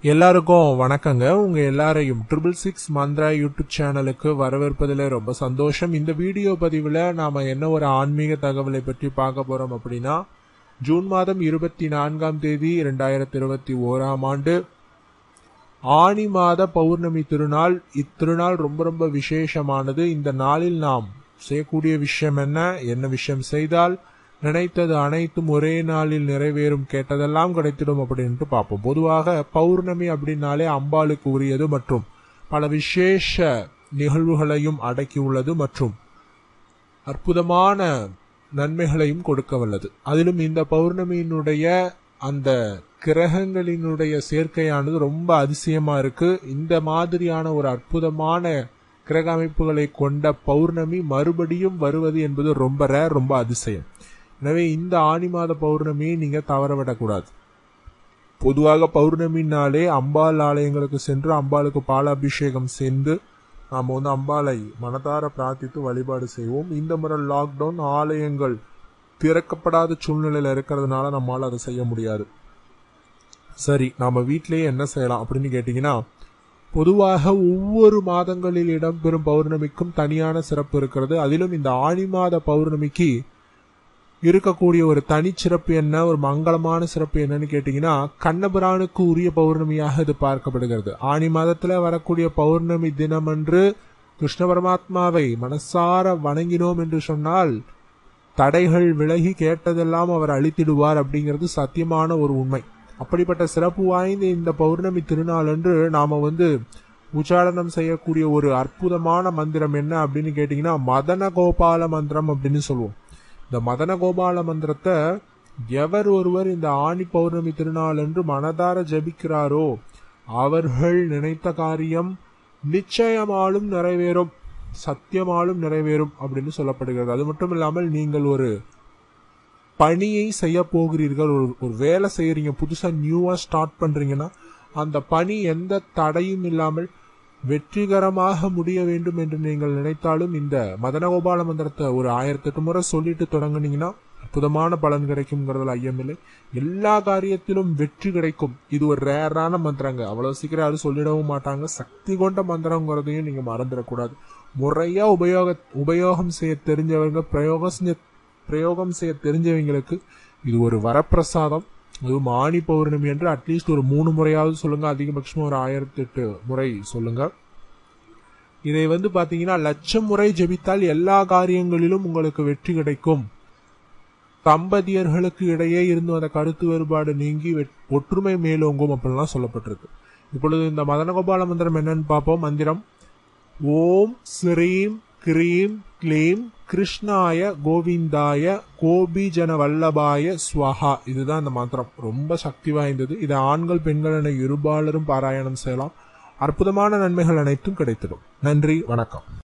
எல்லாருக்கும் வணக்கங்க உங்க எல்லாரையும் ட்ரிபிள் சிக்ஸ் மந்த்ரா யூடியூப் சேனலுக்கு வரவேற்பதில் ரொம்ப சந்தோஷம் இந்த வீடியோ பதிவில் நாம என்ன ஒரு ஆன்மீக தகவலை பற்றி பார்க்க போறோம் அப்படின்னா ஜூன் மாதம் இருபத்தி நான்காம் தேதி இரண்டாயிரத்தி இருபத்தி ஓராம் ஆண்டு ஆனி மாத பௌர்ணமி திருநாள் இத்திருநாள் ரொம்ப ரொம்ப விசேஷமானது இந்த நாளில் நாம் செய்யக்கூடிய விஷயம் என்ன என்ன விஷயம் செய்தால் நினைத்தது அனைத்தும் ஒரே நாளில் நிறைவேறும் கேட்டதெல்லாம் கிடைத்திடும் அப்படின்ட்டு பார்ப்போம் பொதுவாக பௌர்ணமி அப்படின்னாலே அம்பாளுக்கு உரியது மற்றும் பல விசேஷ நிகழ்வுகளையும் அடக்கியுள்ளது மற்றும் அற்புதமான நன்மைகளையும் கொடுக்க வல்லது அதிலும் இந்த பௌர்ணமியினுடைய அந்த கிரகங்களினுடைய சேர்க்கையானது ரொம்ப அதிசயமா இருக்கு இந்த மாதிரியான ஒரு அற்புதமான கிரக அமைப்புகளை கொண்ட பௌர்ணமி மறுபடியும் வருவது என்பது ரொம்ப ரேர் ரொம்ப அதிசயம் எனவே இந்த ஆனி மாத பௌர்ணமியை நீங்க தவற விடக்கூடாது பொதுவாக பௌர்ணமினாலே அம்பாள் ஆலயங்களுக்கு சென்று அம்பாளுக்கு பாலாபிஷேகம் செய்து நாம் வந்து அம்பாளை மனதார பிரார்த்தித்து வழிபாடு செய்வோம் இந்த முறை லாக்டவுன் ஆலயங்கள் திறக்கப்படாத சூழ்நிலையில இருக்கிறதுனால நம்மால் அதை செய்ய முடியாது சரி நாம வீட்டிலேயே என்ன செய்யலாம் அப்படின்னு கேட்டீங்கன்னா பொதுவாக ஒவ்வொரு மாதங்களில் இடம்பெறும் பௌர்ணமிக்கும் தனியான சிறப்பு இருக்கிறது அதிலும் இந்த ஆணி மாத பௌர்ணமிக்கு இருக்கக்கூடிய ஒரு தனிச்சிறப்பு என்ன ஒரு மங்களமான சிறப்பு என்னன்னு கேட்டீங்கன்னா கண்ணபிரானுக்கு உரிய பௌர்ணமியாக இது பார்க்கப்படுகிறது ஆணி மாதத்துல வரக்கூடிய பௌர்ணமி தினமன்று கிருஷ்ண பரமாத்மாவை மனசார வணங்கினோம் என்று சொன்னால் தடைகள் விலகி கேட்டதெல்லாம் அவர் அழித்திடுவார் அப்படிங்கிறது சத்தியமான ஒரு உண்மை அப்படிப்பட்ட சிறப்பு வாய்ந்த இந்த பௌர்ணமி திருநாளன்று நாம வந்து உச்சாரணம் செய்யக்கூடிய ஒரு அற்புதமான மந்திரம் என்ன அப்படின்னு கேட்டீங்கன்னா மதன கோபால மந்திரம் அப்படின்னு சொல்லுவோம் இந்த மதன கோபால மந்திரத்தை எவர் ஒருவர் இந்த ஆணி பௌர்ணமி திருநாள் என்று மனதார ஜபிக்கிறாரோ அவர்கள் நினைத்த காரியம் நிச்சயமாலும் நிறைவேறும் சத்தியமாலும் நிறைவேறும் அப்படின்னு சொல்லப்படுகிறது அது மட்டும் இல்லாமல் நீங்கள் ஒரு பணியை செய்ய போகிறீர்கள் ஒரு ஒரு வேலை செய்யறீங்க புதுசா நியூவா ஸ்டார்ட் பண்றீங்கன்னா அந்த பணி எந்த தடையும் இல்லாமல் வெற்றிகரமாக முடிய வேண்டும் என்று நீங்கள் நினைத்தாலும் இந்த மதனகோபால மந்திரத்தை ஒரு ஆயிரத்தி எட்டு முறை சொல்லிட்டு தொடங்குனீங்கன்னா அற்புதமான பலன் கிடைக்கும்ங்கிறதுல ஐயமில்லை எல்லா காரியத்திலும் வெற்றி கிடைக்கும் இது ஒரு ரேரான மந்திரங்க அவ்வளவு சீக்கிரம் யாரும் சொல்லிடவும் மாட்டாங்க சக்தி கொண்ட மந்திரங்கிறதையும் நீங்க மறந்துடக்கூடாது முறையா உபயோக உபயோகம் செய்ய தெரிஞ்சவங்க பிரயோகம் செஞ்ச பிரயோகம் செய்ய தெரிஞ்சவங்களுக்கு இது ஒரு வரப்பிரசாதம் அதுவும் ஆணி பௌர்ணமி என்று அட்லீஸ்ட் ஒரு மூணு முறையாவது சொல்லுங்க அதிகபட்சமா ஒரு ஆயிரத்தி எட்டு முறை சொல்லுங்க இதை வந்து பாத்தீங்கன்னா லட்சம் முறை ஜெபித்தால் எல்லா காரியங்களிலும் உங்களுக்கு வெற்றி கிடைக்கும் தம்பதியர்களுக்கு இடையே இருந்து அந்த கருத்து வேறுபாடு நீங்கி ஒற்றுமை மேலோங்கும் அப்படின்லாம் சொல்லப்பட்டிருக்கு இப்பொழுது இந்த மதனகோபால மந்திரம் என்னன்னு பார்ப்போம் மந்திரம் ஓம் ஸ்ரீம் கிரீம் க்ளீம் கிருஷ்ணாய கோவிந்தாய கோபிஜன வல்லபாய ஸ்வஹா இதுதான் இந்த மந்திரம் ரொம்ப சக்தி வாய்ந்தது இதை ஆண்கள் பெண்கள் என இருபாலரும் பாராயணம் செய்யலாம் அற்புதமான நன்மைகள் அனைத்தும் கிடைத்திடும் நன்றி வணக்கம்